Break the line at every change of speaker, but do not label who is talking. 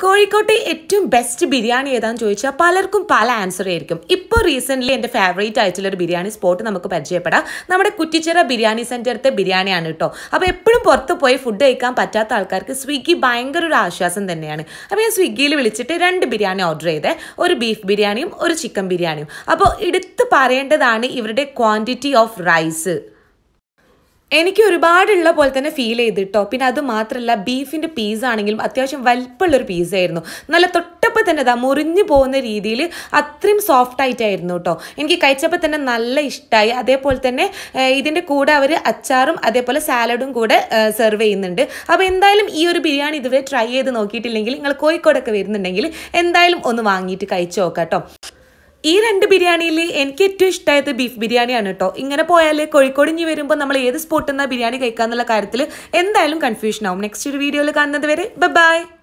കോഴിക്കോട്ടെ ഏറ്റവും ബെസ്റ്റ് ബിരിയാണി ഏതാന്ന് ചോദിച്ചാൽ പലർക്കും പല ആൻസർ ആയിരിക്കും ഇപ്പോൾ റീസെൻ്റ്ലി എൻ്റെ ഫേവറേറ്റ് ആയിട്ടുള്ള ഒരു ബിരിയാണി സ്പോട്ട് നമുക്ക് പരിചയപ്പെടാം നമ്മുടെ കുറ്റിച്ചിറ ബിരിയാണി സെൻറ്ററത്തെ ബിരിയാണിയാണ് കേട്ടോ അപ്പോൾ എപ്പോഴും പുറത്ത് പോയി ഫുഡ് കഴിക്കാൻ പറ്റാത്ത ആൾക്കാർക്ക് സ്വിഗ്ഗി ഭയങ്കര ഒരു ആശ്വാസം തന്നെയാണ് അപ്പോൾ ഞാൻ സ്വിഗ്ഗിയിൽ വിളിച്ചിട്ട് രണ്ട് ബിരിയാണി ഓർഡർ ചെയ്തേ ഒരു ബീഫ് ബിരിയാണിയും ഒരു ചിക്കൻ ബിരിയാണിയും അപ്പോൾ എടുത്ത് പറയേണ്ടതാണ് ഇവരുടെ ക്വാണ്ടിറ്റി ഓഫ് റൈസ് എനിക്ക് ഒരുപാടുള്ള പോലെ തന്നെ ഫീൽ ചെയ്തിട്ടോ പിന്നെ അത് മാത്രമല്ല ബീഫിൻ്റെ പീസ് ആണെങ്കിലും അത്യാവശ്യം വലിപ്പമുള്ളൊരു പീസായിരുന്നു നല്ല തൊട്ടപ്പോൾ തന്നെ ഇതാ മുറിഞ്ഞു പോകുന്ന രീതിയിൽ അത്രയും സോഫ്റ്റ് ആയിട്ടായിരുന്നു കേട്ടോ എനിക്ക് കഴിച്ചപ്പോൾ തന്നെ നല്ല ഇഷ്ടമായി അതേപോലെ തന്നെ ഏഹ്, ഇതിൻ്റെ കൂടെ അവർ അച്ചാറും അതേപോലെ സാലഡും കൂടെ സെർവ് ചെയ്യുന്നുണ്ട് അപ്പോൾ എന്തായാലും ഈ ഒരു ബിരിയാണി ഇതുവരെ ട്രൈ ചെയ്ത് നോക്കിയിട്ടില്ലെങ്കിൽ നിങ്ങൾ കോഴിക്കോടൊക്കെ വരുന്നുണ്ടെങ്കിൽ എന്തായാലും ഒന്ന് വാങ്ങിയിട്ട് കഴിച്ചു നോക്കാം കേട്ടോ ഈ രണ്ട് ബിരിയാണിയിൽ എനിക്ക് ഏറ്റവും ഇഷ്ടമായത് ബീഫ് ബിരിയാണിയാണ് കേട്ടോ ഇങ്ങനെ പോയാൽ കോഴിക്കോട് ഇനി വരുമ്പോൾ നമ്മൾ ഏത് സ്പോട്ടിൽ നിന്നാണ് ബിരിയാണി കഴിക്കാന്നുള്ള കാര്യത്തിൽ എന്തായാലും കൺഫ്യൂഷൻ ആവും നെക്സ്റ്റ് ഒരു വീഡിയോയിൽ കാണുന്നത് വരെ ബൈ